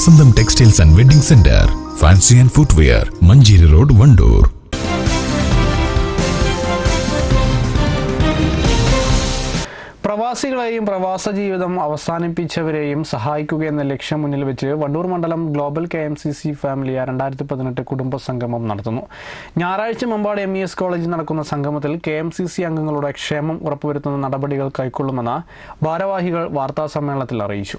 വസന്തം textiles and wedding centre fancy and footwear Manjeri road Wandoor പ്രവാസികളെയും പ്രവാസ ജീവിതം അവസാനിപ്പിച്ചവരെയും സഹായിക്കുക എന്ന ലക്ഷ്യം മുന്നിൽ വെച്ച് വണ്ടൂർ മണ്ഡലം global K M C C ഫാമിലിയ രണ്ടായിരത്തി പതിനെട്ട് കുടുംബ സംഗമം നടത്തുന്നു ഞായറാഴ്ച മമ്പാട് എം ഇ എസ് കോളേജിൽ നടക്കുന്ന സംഗമത്തിൽ കെ എം സി സി അംഗങ്ങളുടെ ക്ഷേമം ഉറപ്പുവരുത്തുന്ന നടപടികൾ കൈക്കൊള്ളുമെന്ന് ഭാരവാഹികൾ വാർത്താസമ്മേളനത്തിൽ അറിയിച്ചു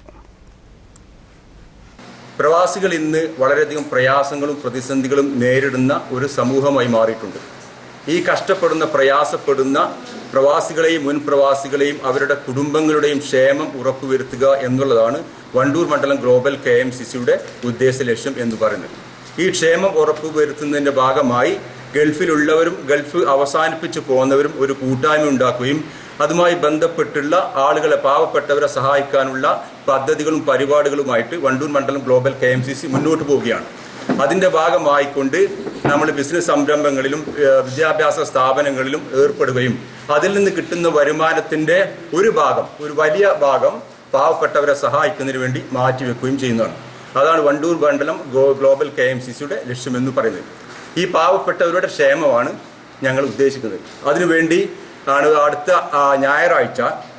പ്രവാസികൾ ഇന്ന് വളരെയധികം പ്രയാസങ്ങളും പ്രതിസന്ധികളും നേരിടുന്ന ഒരു സമൂഹമായി മാറിയിട്ടുണ്ട് ഈ കഷ്ടപ്പെടുന്ന പ്രയാസപ്പെടുന്ന പ്രവാസികളെയും മുൻ പ്രവാസികളെയും അവരുടെ കുടുംബങ്ങളുടെയും ക്ഷേമം ഉറപ്പുവരുത്തുക എന്നുള്ളതാണ് വണ്ടൂർ മണ്ഡലം ഗ്ലോബൽ കെ എം സി സിയുടെ ഉദ്ദേശ ലക്ഷ്യം എന്ന് പറയുന്നത് ഈ ക്ഷേമം ഉറപ്പുവരുത്തുന്നതിന്റെ ഭാഗമായി ഗൾഫിലുള്ളവരും ഗൾഫ് അവസാനിപ്പിച്ചു പോകുന്നവരും ഒരു കൂട്ടായ്മ ഉണ്ടാക്കുകയും അതുമായി ബന്ധപ്പെട്ടുള്ള ആളുകളെ പാവപ്പെട്ടവരെ സഹായിക്കാനുള്ള പദ്ധതികളും പരിപാടികളുമായിട്ട് വണ്ടൂർ മണ്ഡലം global K M C C മുന്നോട്ട് പോവുകയാണ് അതിന്റെ ഭാഗമായിക്കൊണ്ട് നമ്മൾ ബിസിനസ് സംരംഭങ്ങളിലും ഏഹ്, വിദ്യാഭ്യാസ സ്ഥാപനങ്ങളിലും ഏർപ്പെടുകയും അതിൽ നിന്ന് കിട്ടുന്ന വരുമാനത്തിന്റെ ഒരു ഭാഗം ഒരു വലിയ ഭാഗം പാവപ്പെട്ടവരെ സഹായിക്കുന്നതിന് വേണ്ടി മാറ്റിവെക്കുകയും ചെയ്യുന്നതാണ് അതാണ് വണ്ടൂർ മണ്ഡലം ഗോ- ഗ്ലോബൽ കെ എം സി സിയുടെ ലക്ഷ്യമെന്ന് പറയുന്നത് ഈ പാവപ്പെട്ടവരുടെ ക്ഷേമമാണ് ഞങ്ങൾ ഉദ്ദേശിക്കുന്നത് അതിനുവേണ്ടി ആണ് അടുത്ത ആ, ഞായറാഴ്ച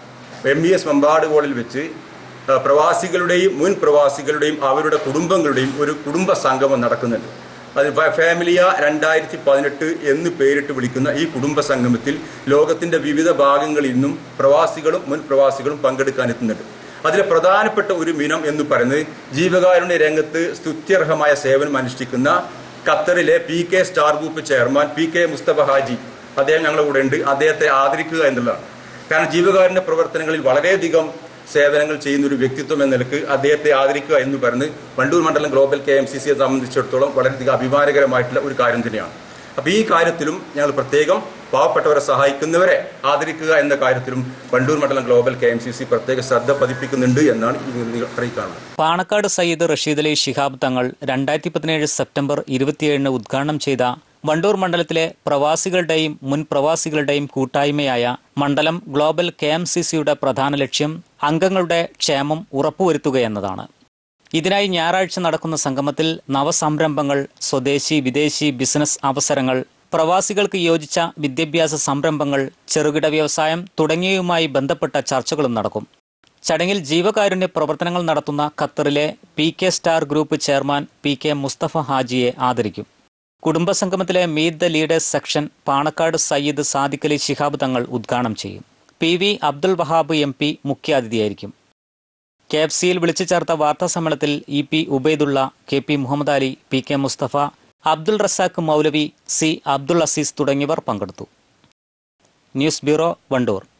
എം ബി എസ് മമ്പാട് കോളിൽ വെച്ച് ആ, പ്രവാസികളുടെയും മുൻ പ്രവാസികളുടെയും അവരുടെ കുടുംബങ്ങളുടെയും ഒരു കുടുംബ സംഗമം നടക്കുന്നുണ്ട് അത് ഫ- ഫാമിലിയ രണ്ടായിരത്തി പതിനെട്ട് എന്ന് പേരിട്ട് വിളിക്കുന്ന ഈ കുടുംബ സംഗമത്തിൽ ലോകത്തിന്റെ വിവിധ ഭാഗങ്ങളിൽ നിന്നും പ്രവാസികളും മുൻ പ്രവാസികളും പങ്കെടുക്കാനെത്തുന്നുണ്ട് അതിലെ പ്രധാനപ്പെട്ട ഒരു മിനം എന്ന് പറയുന്നത് ജീവകാരുണ്യ രംഗത്ത് സ്തുത്യർഹമായ സേവനം അനുഷ്ഠിക്കുന്ന ഖത്തറിലെ P K star group chairman P K Mustafa Haji അദ്ദേഹം ഞങ്ങളുടെ കൂടെ ഉണ്ട് അദ്ദേഹത്തെ ആദരിക്കുക എന്നുള്ളതാണ് കാരണം ജീവകാരുണ്യ പ്രവർത്തനങ്ങളിൽ വളരെയധികം സേവനങ്ങൾ ചെയ്യുന്ന ഒരു വ്യക്തിത്വം എന്ന നിലക്ക് അദ്ദേഹത്തെ ആദരിക്കുക എന്ന് പറയുന്നത് വണ്ടൂർ മണ്ഡലം ഗ്ലോബൽ കെ എം സി സിയെ സംബന്ധിച്ചിടത്തോളം വളരെയധികം അഭിമാനകരമായിട്ടുള്ള ഒരു കാര്യം തന്നെയാണ് അപ്പൊ ഈ കാര്യത്തിലും ഞങ്ങൾ പ്രത്യേകം പാവപ്പെട്ടവരെ സഹായിക്കുന്നവരെ ആദരിക്കുക എന്ന കാര്യത്തിലും വണ്ടൂർ മണ്ഡലം global K M C C പ്രത്യേക ശ്രദ്ധ പതിപ്പിക്കുന്നുണ്ട് എന്നാണ് ഈ അറിയിക്കാനുള്ളത് പാണക്കാട് സയ്യിദ് റഷീദ് അലി ശിഹാബ് തങ്ങൾ രണ്ടായിരത്തി പതിനേഴ് സെപ്റ്റംബർ ഇരുപത്തിയേഴിന് ഉദ്ഘാടനം ചെയ്ത വണ്ടൂർ മണ്ഡലത്തിലെ പ്രവാസികളുടെയും മുൻ പ്രവാസികളുടെയും കൂട്ടായ്മയായ മണ്ഡലം ഗ്ലോബൽ കെ എം സി സിയുടെ പ്രധാന ലക്ഷ്യം അംഗങ്ങളുടെ ക്ഷേമം ഉറപ്പുവരുത്തുകയെന്നതാണ് ഇതിനായി ഞായറാഴ്ച നടക്കുന്ന സംഗമത്തിൽ നവസംരംഭങ്ങൾ സ്വദേശി വിദേശി ബിസിനസ് അവസരങ്ങൾ പ്രവാസികൾക്ക് യോജിച്ച വിദ്യാഭ്യാസ സംരംഭങ്ങൾ ചെറുകിട വ്യവസായം തുടങ്ങിയവയുമായി ബന്ധപ്പെട്ട ചർച്ചകളും നടക്കും ചടങ്ങിൽ ജീവകാരുണ്യ പ്രവർത്തനങ്ങൾ നടത്തുന്ന ഖത്തറിലെ P K star group chairman P K Mustafa ഹാജിയെ ആദരിക്കും കുടുംബസംഗമത്തിലെ meet the leaders section Panakkad Sayyid Sadiq Ali Shihab Thangal ഉദ്ഘാടനം ചെയ്യും P V Abdul Wahab M P മുഖ്യാതിഥിയായിരിക്കും കെ എഫ് സിയിൽ വിളിച്ചു ചേർത്ത വാർത്താ സമ്മേളനത്തിൽ E P Ubaidulla K P Muhammad Ali P K Mustafa Abdul Razak Maulavi C Abdul Aziz തുടങ്ങിയവർ പങ്കെടുത്തു ന്യൂസ് ബ്യൂറോ വണ്ടൂർ